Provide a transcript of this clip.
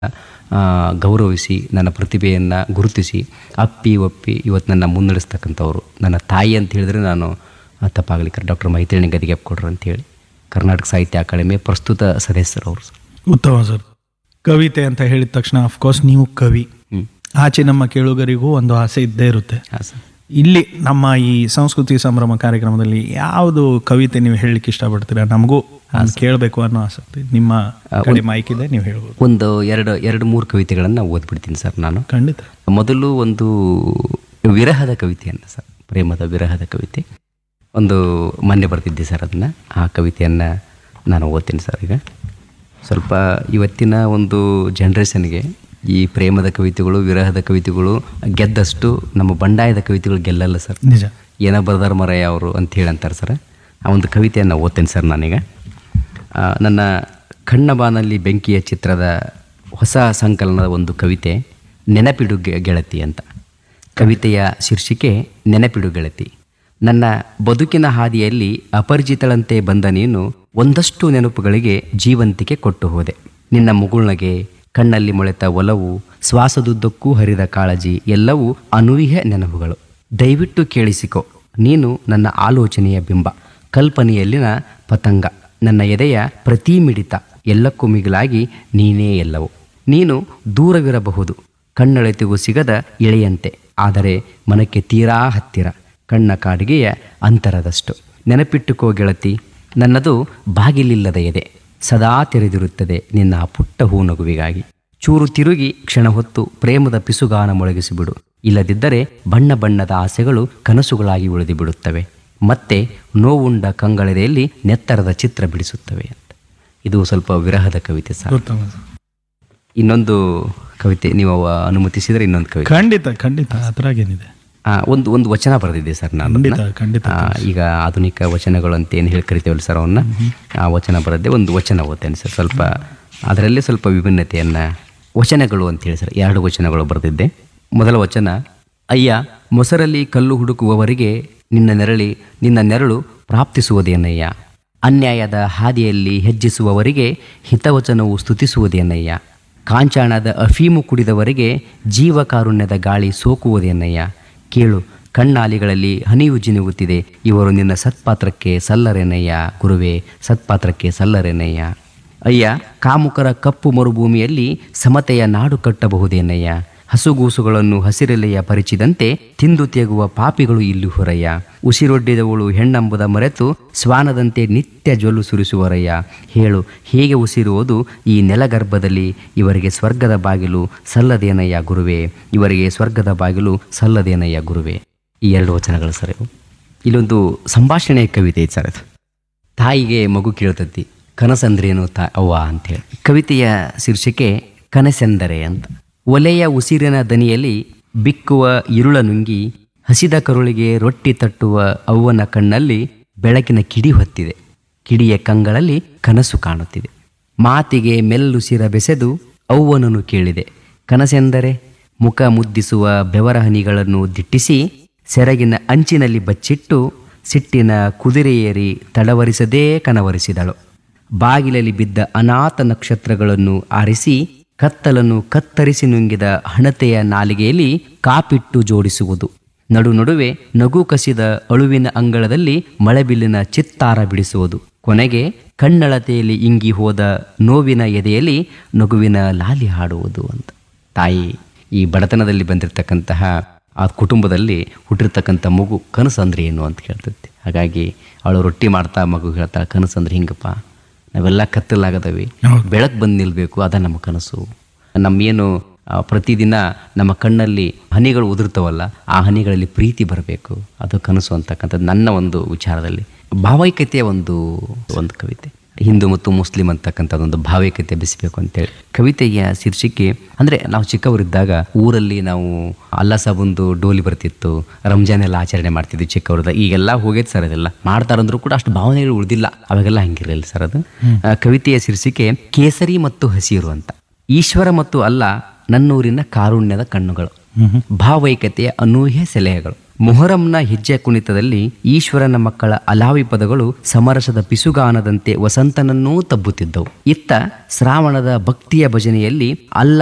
ಆ, ಗೌರವಿಸಿ ನನ್ನ ಪ್ರತಿಭೆಯನ್ನು ಗುರುತಿಸಿ ಅಪ್ಪಿ ಒಪ್ಪಿ ಇವತ್ತು ನನ್ನ ಮುನ್ನಡೆಸ್ತಕ್ಕಂಥವ್ರು ನನ್ನ ತಾಯಿ ಅಂತ ಹೇಳಿದ್ರೆ ನಾನು ಆ, ತಪ್ಪಾಗಲಿಕ್ಕೆ ಡಾಕ್ಟರ್ ಮೈತ್ರಿಣಿ ಗದಿಗೆ ಕೊಡ್ರು ಅಂತೇಳಿ ಕರ್ನಾಟಕ ಸಾಹಿತ್ಯ ಅಕಾಡೆಮಿ ಪ್ರಸ್ತುತ ಸದಸ್ಯರು ಅವರು ಸರ್ ಉತ್ತಮ ಸರ್ ಕವಿತೆ ಅಂತ ಹೇಳಿದ ತಕ್ಷಣ ಅಫ್ಕೋರ್ಸ್ ನೀವು ಕವಿ ಹ್ಞೂ ಆಚೆ ನಮ್ಮ ಕೇಳುಗರಿಗೂ ಒಂದು ಆಸೆ ಇದ್ದೇ ಇರುತ್ತೆ ಹಾಂ ಸರ್ ಇಲ್ಲಿ ನಮ್ಮ ಈ ಸಂಸ್ಕೃತಿ ಸಂಭ್ರಮ ಕಾರ್ಯಕ್ರಮದಲ್ಲಿ ಯಾವುದು ಕವಿತೆ ನೀವು ಹೇಳಲಿಕ್ಕೆ ಇಷ್ಟಪಡ್ತೀರಾ ನಮಗೂ ಕೇಳಬೇಕು ಅನ್ನೋ ಆಸಕ್ತಿ ನಿಮ್ಮ ಕಡೆ ಮೈಕ್ ಇದೆ ನೀವು ಹೇಳ್ಬೋದು ಒಂದು ಎರಡು ಎರಡು ಮೂರು ಕವಿತೆಗಳನ್ನು ಓದ್ಬಿಡ್ತೀನಿ ಸರ್ ನಾನು ಖಂಡಿತ ಮೊದಲು ಒಂದು ವಿರಹದ ಕವಿತೆಯನ್ನು ಸರ್ ಪ್ರೇಮದ ವಿರಹದ ಕವಿತೆ ಒಂದು ಮೊನ್ನೆ ಬರ್ತಿದ್ದೆ ಸರ್ ಅದನ್ನು ಆ ಕವಿತೆಯನ್ನು ನಾನು ಓದ್ತೀನಿ ಸರ್ ಈಗ ಸ್ವಲ್ಪ ಇವತ್ತಿನ ಒಂದು ಜನ್ರೇಷನ್ಗೆ ಈ ಪ್ರೇಮದ ಕವಿತೆಗಳು ವಿರಹದ ಕವಿತೆಗಳು ಗೆದ್ದಷ್ಟು ನಮ್ಮ ಬಂಡಾಯದ ಕವಿತೆಗಳು ಗೆಲ್ಲಲ್ಲ ಸರ್ ನಿಜ ಏನೋ ಬರ್ದಾರ ಮರಯ್ಯ ಅವರು ಅಂತ ಹೇಳಿ ಅಂತಾರೆ ಸರ್ ಆ ಒಂದು ಕವಿತೆಯನ್ನು ಓದ್ತೇನೆ ಸರ್ ನಾನೀಗ ಆ, ನನ್ನ ಕಣ್ಣ ಬಾನಲ್ಲಿ ಬೆಂಕಿಯ ಚಿತ್ರದ ಹೊಸ ಸಂಕಲನದ ಒಂದು ಕವಿತೆ ನೆನಪಿಡು ಗೆ- ಗೆಳತಿ ಅಂತ ಕವಿತೆಯ ಶೀರ್ಷಿಕೆ ನೆನಪಿಡು ಗೆಳತಿ ನನ್ನ ಬದುಕಿನ ಹಾದಿಯಲ್ಲಿ ಅಪರಿಚಿತಳಂತೆ ಬಂದ ನೀನು ಒಂದಷ್ಟು ನೆನಪುಗಳಿಗೆ ಜೀವಂತಿಕೆ ಕೊಟ್ಟು ಹೋದೆ ನಿನ್ನ ಮುಗುಳ್ನಗೆ ಕಣ್ಣಲ್ಲಿ ಮೊಳೆತ ಒಲವು ಶ್ವಾಸದುದ್ದಕ್ಕೂ ಹರಿದ ಕಾಳಜಿ ಎಲ್ಲವೂ ಅನೂಹ್ಯ ನೆನಪುಗಳು ದಯವಿಟ್ಟು ಕೇಳಿಸಿಕೊ ನೀನು ನನ್ನ ಆಲೋಚನೆಯ ಬಿಂಬ ಕಲ್ಪನೆಯಲ್ಲಿನ ಪತಂಗ ನನ್ನ ಎದೆಯ ಪ್ರತಿ ಮಿಡಿತ ಎಲ್ಲಕ್ಕೂ ಮಿಗಿಲಾಗಿ ನೀನೇ ಎಲ್ಲವೂ ನೀನು ದೂರವಿರಬಹುದು ಕಣ್ಣಳೆತಿಗೂ ಸಿಗದ ಇಳೆಯಂತೆ ಆದರೆ ಮನಕ್ಕೆ ತೀರಾ ಹತ್ತಿರ ಕಣ್ಣ ಕಾಡಿಗೆಯ ಅಂತರದಷ್ಟು ನೆನಪಿಟ್ಟುಕೋ ಗೆಳತಿ ನನ್ನದು ಬಾಗಿಲಿಲ್ಲದ ಎದೆ ಸದಾ ತೆರೆದಿರುತ್ತದೆ ನಿನ್ನ ಆ ಪುಟ್ಟ ಹೂನಗುವಿಗಾಗಿ ಚೂರು ತಿರುಗಿ ಕ್ಷಣ ಹೊತ್ತು ಪ್ರೇಮದ ಪಿಸುಗಾನ ಮೊಳಗಿಸಿಬಿಡು ಇಲ್ಲದಿದ್ದರೆ ಬಣ್ಣ ಬಣ್ಣದ ಆಸೆಗಳು ಕನಸುಗಳಾಗಿ ಉಳಿದು ಬಿಡುತ್ತವೆ ಮತ್ತೆ ನೋವುಂಡ ಕಂಗಳೆದೆಯಲ್ಲಿ ನೆತ್ತರದ ಚಿತ್ರ ಬಿಡಿಸುತ್ತವೆ ಅಂತ ಇದು ಸ್ವಲ್ಪ ವಿರಹದ ಕವಿತೆ ಸರ್ ಉತ್ತಮ ಸರ್. ಇನ್ನೊಂದು ಕವಿತೆ ನೀವು ಅನುಮತಿಸಿದರೆ ಇನ್ನೊಂದು ಕವಿತೆ ಖಂಡಿತ ಖಂಡಿತ ಅದ್ರಾಗೇನಿದೆ ಆ, ಒಂದು ಒಂದು ವಚನ ಬರೆದಿದ್ದೆ ಸರ್ ನಾನು ಅದನ್ನ. ಖಂಡಿತ ಖಂಡಿತ ಆ, ಈಗ ಆಧುನಿಕ ವಚನಗಳು ಅಂತ ಏನು ಹೇಳಿ ಕರಿತೇವಲ್ಲ ಸರ್ ಅವನ್ನ ಆ ವಚನ ಬರದೆ ಒಂದು ವಚನ ಓದ್ತೇನೆ ಸರ್ ಸ್ವಲ್ಪ ಅದರಲ್ಲಿ ಸ್ವಲ್ಪ ವಿಭಿನ್ನತೆಯನ್ನು ವಚನಗಳು ಅಂತೇಳಿ ಸರ್ ಎರಡು ವಚನಗಳು ಬರೆದಿದ್ದೆ ಮೊದಲ ವಚನ ಅಯ್ಯ ಮೊಸರಲ್ಲಿ ಕಲ್ಲು ಹುಡುಕುವವರಿಗೆ ನಿನ್ನ ನೆರಳಿ ನಿನ್ನ ನೆರಳು ಪ್ರಾಪ್ತಿಸುವುದೇನಯ್ಯ ಅನ್ಯಾಯದ ಹಾದಿಯಲ್ಲಿ ಹೆಜ್ಜಿಸುವವರಿಗೆ ಹಿತವಚನವು ಸ್ತುತಿಸುವುದೇನಯ್ಯ ಕಾಂಚಾಣದ ಅಫೀಮು ಕುಡಿದವರಿಗೆ ಜೀವಕಾರುಣ್ಯದ ಗಾಳಿ ಸೋಕುವುದೇನಯ್ಯ ಕೇಳು ಕಣ್ಣಾಲಿಗಳಲ್ಲಿ ಹನಿಯು ಜಿನುಗುತ್ತಿದೆ ಇವರು ನಿನ್ನ ಸತ್ಪಾತ್ರಕ್ಕೆ ಸಲ್ಲರೇನಯ್ಯ ಗುರುವೇ ಸತ್ಪಾತ್ರಕ್ಕೆ ಸಲ್ಲರೇನಯ್ಯ ಅಯ್ಯ ಕಾಮುಕರ ಕಪ್ಪು ಮರುಭೂಮಿಯಲ್ಲಿ ಸಮತೆಯ ನಾಡು ಕಟ್ಟಬಹುದೇನಯ್ಯ ಹಸುಗೂಸುಗಳನ್ನು ಹಸಿರೆಲೆಯ ಪರಿಚಿದಂತೆ ತಿಂದು ತೆಗುವ ಪಾಪಿಗಳು ಇಲ್ಲಿ ಹೊರಯ್ಯ ಉಸಿರೊಡ್ಡಿದವಳು ಹೆಣ್ಣಂಬುದ ಮರೆತು ಸ್ವಾನದಂತೆ ನಿತ್ಯ ಜೊಲ್ಲು ಸುರಿಸುವರಯ್ಯ ಹೇಳು ಹೇಗೆ ಉಸಿರುವುದು ಈ ನೆಲಗರ್ಭದಲ್ಲಿ ಇವರಿಗೆ ಸ್ವರ್ಗದ ಬಾಗಿಲು ಸಲ್ಲದೇನಯ್ಯ ಗುರುವೇ ಇವರಿಗೆ ಸ್ವರ್ಗದ ಬಾಗಿಲು ಸಲ್ಲದೇನಯ್ಯ ಗುರುವೇ ಈ ಎರಡು ವಚನಗಳು ಸರ್ ಇವು ಇಲ್ಲೊಂದು ಸಂಭಾಷಣೆಯ ಕವಿತೆ ಐತೆ ಸರ್ ಅದು ತಾಯಿಗೆ ಮಗು ಕೇಳ್ತತಿ ಕನಸಂದ್ರೇನು ತಾ ಅವ್ವ ಅಂತೇಳಿ ಕವಿತೆಯ ಶೀರ್ಷಿಕೆ ಕನಸೆಂದರೆ ಅಂತ ಒಲೆಯ ಉಸಿರಿನ ದನಿಯಲ್ಲಿ ಬಿಕ್ಕುವ ಇರುಳ ನುಂಗಿ ಹಸಿದ ಕರುಳಿಗೆ ರೊಟ್ಟಿ ತಟ್ಟುವ ಅವ್ವನ ಕಣ್ಣಲ್ಲಿ ಬೆಳಕಿನ ಕಿಡಿ ಹೊತ್ತಿದೆ ಕಿಡಿಯ ಕಂಗಳಲ್ಲಿ ಕನಸು ಕಾಣುತ್ತಿದೆ ಮಾತಿಗೆ ಮೆಲ್ಲುಸಿರ ಬೆಸೆದು ಅವ್ವನನ್ನು ಕೇಳಿದೆ ಕನಸೆಂದರೆ ಮುಖ ಮುದ್ದಿಸುವ ಬೆವರ ಹನಿಗಳನ್ನು ದಿಟ್ಟಿಸಿ ಸೆರಗಿನ ಅಂಚಿನಲ್ಲಿ ಬಚ್ಚಿಟ್ಟು ಸಿಟ್ಟಿನ ಕುದುರೆ ಏರಿ ತಡವರಿಸದೇ ಕನವರಿಸಿದಳು ಬಾಗಿಲಲ್ಲಿ ಬಿದ್ದ ಅನಾಥ ನಕ್ಷತ್ರಗಳನ್ನು ಆರಿಸಿ ಕತ್ತಲನ್ನು ಕತ್ತರಿಸಿ ನುಂಗಿದ ಹಣತೆಯ ನಾಲಿಗೆಯಲ್ಲಿ ಕಾಪಿಟ್ಟು ಜೋಡಿಸುವುದು ನಡು ನಡುವೆ ನಗು ಕಸಿದ ಅಳುವಿನ ಅಂಗಳದಲ್ಲಿ ಮಳೆಬಿಲ್ಲಿನ ಚಿತ್ತಾರ ಬಿಡಿಸುವುದು ಕೊನೆಗೆ ಕಣ್ಣಳತೆಯಲ್ಲಿ ಇಂಗಿ ಹೋದ ನೋವಿನ ಎದೆಯಲ್ಲಿ ನಗುವಿನ ಲಾಲಿ ಹಾಡುವುದು ಅಂತ ತಾಯಿ ಈ ಬಡತನದಲ್ಲಿ ಬಂದಿರತಕ್ಕಂತಹ ಆ ಕುಟುಂಬದಲ್ಲಿ ಹುಟ್ಟಿರ್ತಕ್ಕಂಥ ಮಗು ಕನಸು ಅಂದ್ರೆ ಏನು ಅಂತ ಕೇಳ್ತೈತಿ ಹಾಗಾಗಿ ಅವಳು ರೊಟ್ಟಿ ಮಾಡ್ತಾ ಮಗು ಹೇಳ್ತಾ ಕನಸು ಅಂದ್ರೆ ಹಿಂಗಪ್ಪ ನಾವೆಲ್ಲ ಕತ್ತಲಾಗದವಿ ಹೌದು. ಬೆಳಕು ಬಂದು ನಿಲ್ಬೇಕು ಅದ ನಮ್ಮ ಕನಸು ನಮ್ಮೇನು ಆ, ಪ್ರತಿದಿನ ನಮ್ಮ ಕಣ್ಣಲ್ಲಿ ಹನಿಗಳು ಉದುರ್ತವಲ್ಲ ಆ ಹನಿಗಳಲ್ಲಿ ಪ್ರೀತಿ ಬರಬೇಕು ಅದು ಕನಸು ಅಂತಕ್ಕಂಥದ್ದು ನನ್ನ ಒಂದು ವಿಚಾರದಲ್ಲಿ ಭಾವೈಕ್ಯತೆಯ ಒಂದು ಒಂದು ಕವಿತೆ ಹಿಂದೂ ಮತ್ತು ಮುಸ್ಲಿಂ ಅಂತಕ್ಕಂಥದ್ದೊಂದು ಭಾವೈಕ್ಯತೆ ಬೆಸಿಬೇಕು ಅಂತೇಳಿ ಕವಿತೆಯ ಶೀರ್ಷಿಕೆ ಅಂದರೆ ನಾವು ಚಿಕ್ಕವರಿದ್ದಾಗ ಊರಲ್ಲಿ ನಾವು ಅಲ್ಲ ಸಾಬಂದು ಡೋಲಿ ಬರ್ತಿತ್ತು ರಂಜಾನ್ ಎಲ್ಲ ಆಚರಣೆ ಮಾಡ್ತಿದ್ವಿ ಚಿಕ್ಕವರದ ಈಗೆಲ್ಲ ಹೋಗೈತೆ ಸರ್ ಅದೆಲ್ಲ ಮಾಡ್ತಾರಂದ್ರೂ ಕೂಡ ಅಷ್ಟು ಭಾವನೆಗಳು ಉಳಿದಿಲ್ಲ ಅವಾಗೆಲ್ಲ ಹಂಗಿರಲಿಲ್ಲ ಸರ್ ಅದು ಆ, ಕವಿತೆಯ ಶೀರ್ಷಿಕೆ ಕೇಸರಿ ಮತ್ತು ಹಸಿರು ಅಂತ ಈಶ್ವರ ಮತ್ತು ಅಲ್ಲ ನನ್ನೂರಿನ ಕಾರುಣ್ಯದ ಕಣ್ಣುಗಳು ಭಾವೈಕ್ಯತೆಯ ಅನೂಹ್ಯ ಸೆಲೆಹಗಳು ಮೊಹರಂನ ಹೆಜ್ಜೆ ಕುಣಿತದಲ್ಲಿ ಈಶ್ವರನ ಮಕ್ಕಳ ಅಲಾವಿ ಪದಗಳು ಸಮರಸದ ಪಿಸುಗಾನದಂತೆ ವಸಂತನನ್ನೂ ತಬ್ಬುತ್ತಿದ್ದವು ಇತ್ತ ಶ್ರಾವಣದ ಭಕ್ತಿಯ ಭಜನೆಯಲ್ಲಿ ಅಲ್ಲ